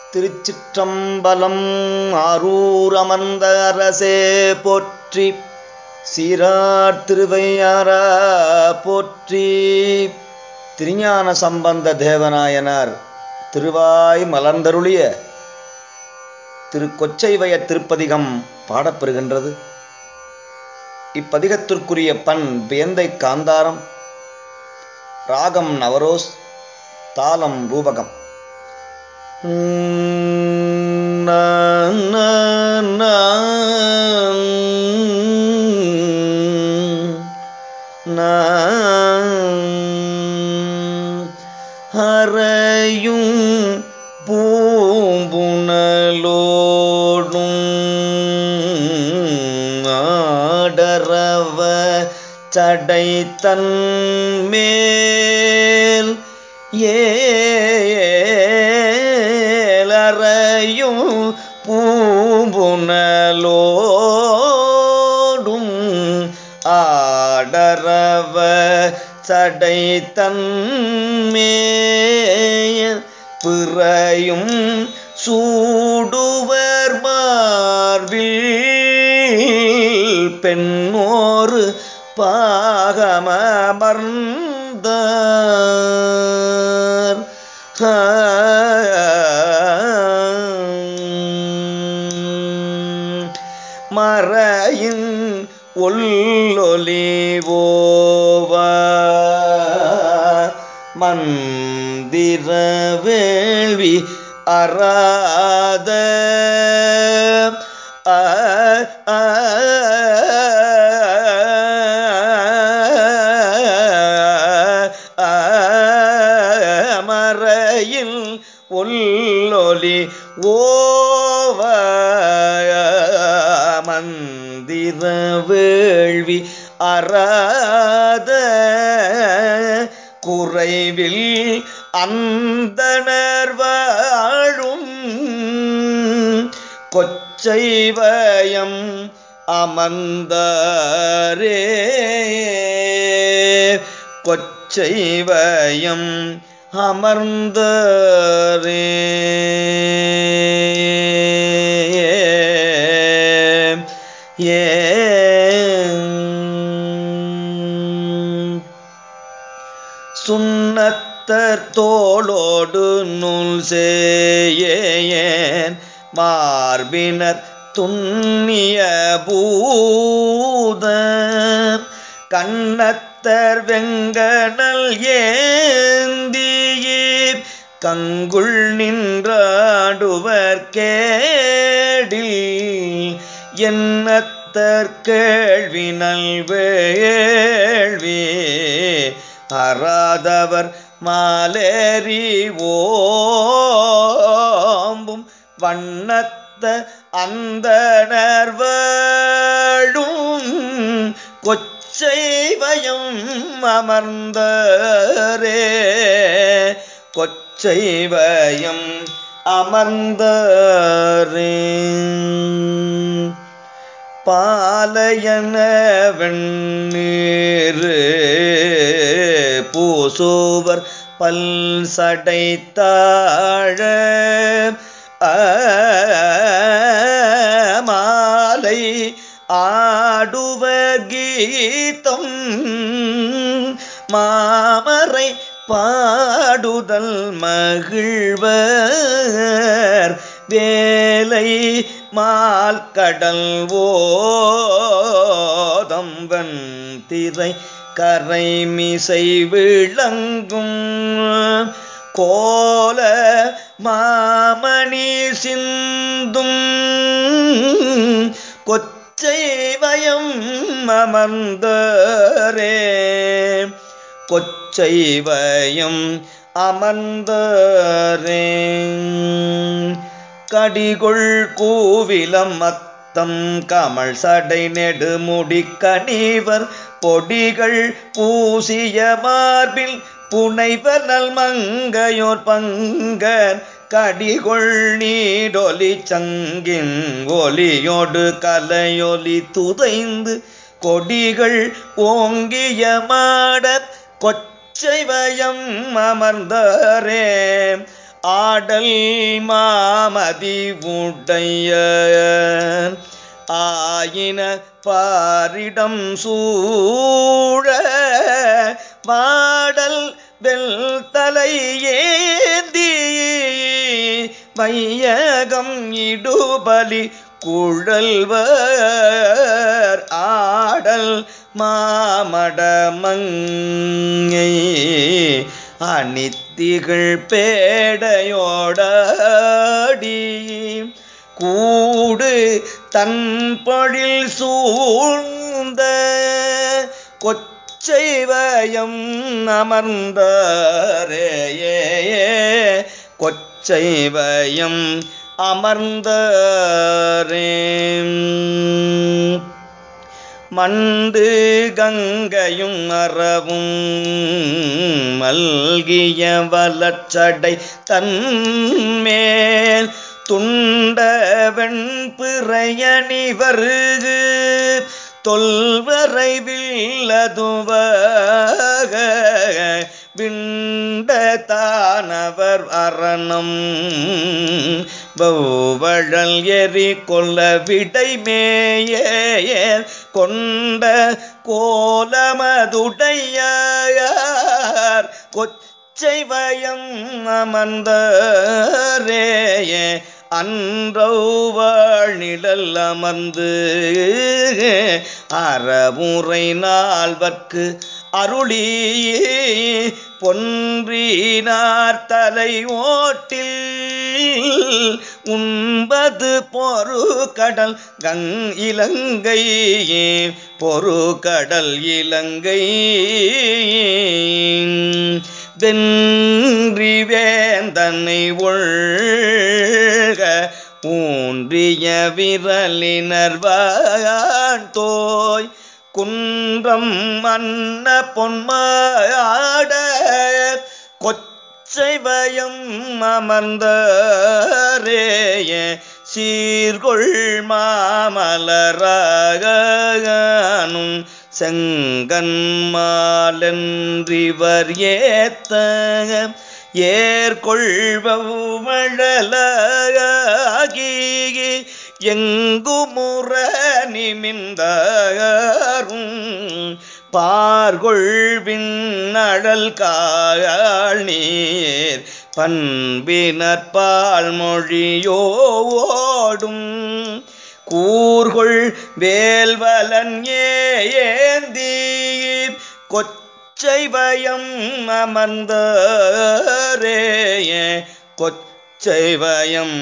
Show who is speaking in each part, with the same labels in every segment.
Speaker 1: திருச்சிற்றம்பலம் ஆரூர் அமர்ந்த அரசே போற்றி சீரார் திருவையாரா போற்றி திருஞான சம்பந்த தேவநாயனார் திருவாய் மலர்ந்தருளிய திரு கொச்சைவய திருப்பதிகம் பாடப்பெறுகின்றது இப்பதிகத்திற்குரிய பண் வேந்தை காந்தாரம் ராகம் நவரோஸ் தாளம் ரூபகம் அறையும் பூம்புணலோடும் ஆடரவ சடை தன்மேல் ஏலறையும் பூம்புணலோடும் ஆடரவ சடை தன்மேல் பிறையும் சூடுவர் மார்பில் பெண்ணோரு பாகமர்ந்தார் மறையின் ஒல்லொலிவோவ மந்திர வேள்வி அறாத ஆ ஆ மறையில் ஒல்லொலி ஓவ மந்திர வேள்வி அறாத குறைவில் அந்தனர் வாழும் கொச்சைவயம் அமர்ந்தாரே கொச்சைவயம் அமர்ந்தரே ஏ சுண்ணத்தர் தோளோடு நூல் சேயேன் மார்பினர் துண்ணிய பூத கண்ணத்தர் வெங்கடல் ஏந்தியீர் கங்குள் நின்றாடுவர் கேடில் என்னத்தர் கேள்வி நல்வேள்வி அறாதவர் மாலேறி ஓம்பும் வண்ணத்த அந்தனர் வாழும் கொச்சைவயம் அமர்ந்தரே கொச்சைவயம் அமர்ந்தரே பாலையன வெண்ணீர் பூசூவர் பல் சடைத்தாழ மாலை ஆடுவ கீதம் மாமரை பாடுதல் மகிழ்வர் வேலை மால் கடல் ஓதம்பன் திரை கரை மிசை விளங்கும் கோல மாமணி சிந்தும் கொச்சைவயம் அமர்ந்தரே கொச்சைவயம் அமர்ந்தரே கடிகொள் கூவிலம் அத்தம் கமல் சடை நெடுமுடி கணிவர் பொடிகள் பூசிய மார்பில் புனைவர் நல் மங்கையோர் பங்கர் கடிகொள் நீடொலி சங்கின் ஒலியோடு கலையொலி துதைந்து கொடிகள் ஓங்கிய மாட கொச்சைவயம் அமர்ந்தரே ஆடல் மாமதி உடைய ஆயின பாரிடம் சூழ மாடல் வெல் தலையேந்தி வையகம் இடுபலி குழல்வர் ஆடல் மாமடமங்கை அனித்திகள் பேடையோடாடி கூடு தன்பொழில் சூழ்ந்த கொச்சைவயம் அமர்ந்தாரே கொச்சைவயம் அமர்ந்தாரே மண்டு கங்கையும் அறவும் மல்கிய வளச்சடை தன்மேல் துண்ட வெண்பிறையணிவர் தொல்வரை வில்லதுவக விண்ட தானவர் அரணம் பௌவழல் எரி கொல்ல விடைமேய கொண்ட கோலமதுடையார் கொச்சை வயம் அமர்ந்தரேயே அன்றௌவாழிடல் அமர்ந்து அறமுறை நால்வர்க்கு அருளி பொன்றினார் தலை ஓட்டில் உண்பது பொறு கடல் கங் இலங்கை பொறு கடல் இலங்கை வென்றி வேந்தனை ஒழ்க ஊன்றிய விரலினர் தோய் குன்றம் மன்ன பொன்மாட கொச்சைவயம் அமர்ந்தரேய சீர்கொள் மாமலராகனும் செங்கன்மாலென்றிவர் ஏத்த ஏற்கொள்வழலாகி எங்குமுற நிமிந்தாரும் பார்கொள்வின் அழல் காயாள் நீர் பண்பினற்பால் மொழியோடும் கூர்கொள் வேல்வலன் ஏந்தி கொச்சைவயம் அமர்ந்தரேய கொச்சைவயம்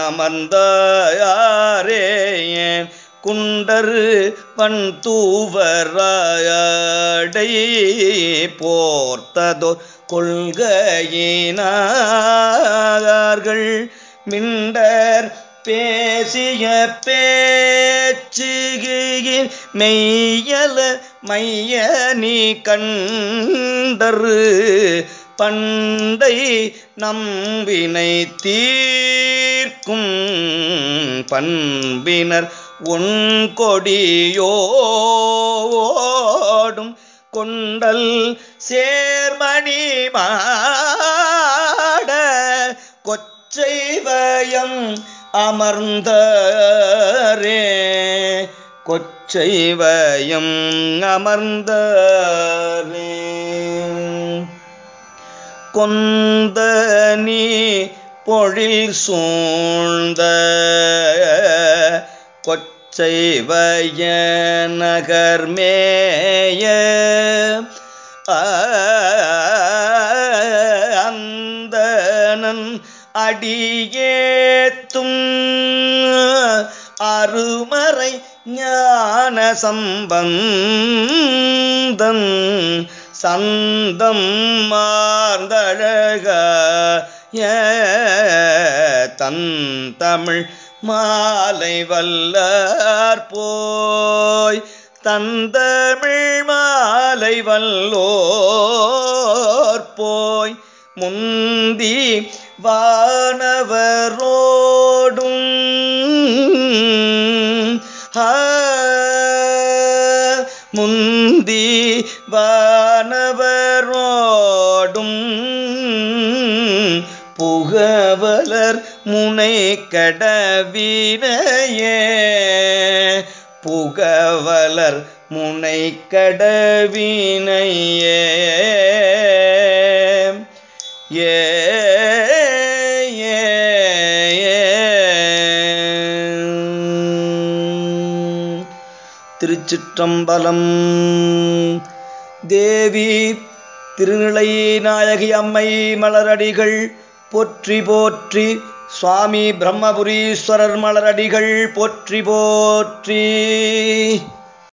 Speaker 1: அமர்ந்தாரேய குண்டர் பண் தூவராடை போர்த்ததோ கொள்கையினார்கள் மிண்டர் பேசிய பேச்சுகின் மெய்யல மைய நீ கண்டரு பண்டை நம்பினை தீர்க்கும் பண்பினர் ஒன்கொடியோடும் கொண்டல் சேர்மணி மாட கொச்சைவயம் அமர்ந்தரே கொச்சைவயம் அமர்ந்தரே கொந்த நீ பொழில் சூழ்ந்த கொச்சைவய நகர்மேய அந்தனன் அடியேத்தும் அருமறை ஞான சம்பந்தம் சந்தம் மார்ந்தழகாய தன் தமிழ் மாலை வல்லார் போய் தந்தமிழ் மாலை வல்லோர் போய் முந்தி வானவரோடும் ஆ, முந்தி வானவரோடும் புகழ் முனை கடவினையே புகவலர் முனை கடவினையே ஏ ஏ, ஏ. திருச்சிற்றம்பலம் தேவி திருநிலை நாயகி அம்மை மலரடிகள் போற்றி போற்றி சுவாமி பிரம்மபுரீஸ்வரர் மலரடிகள் போற்றி போற்றி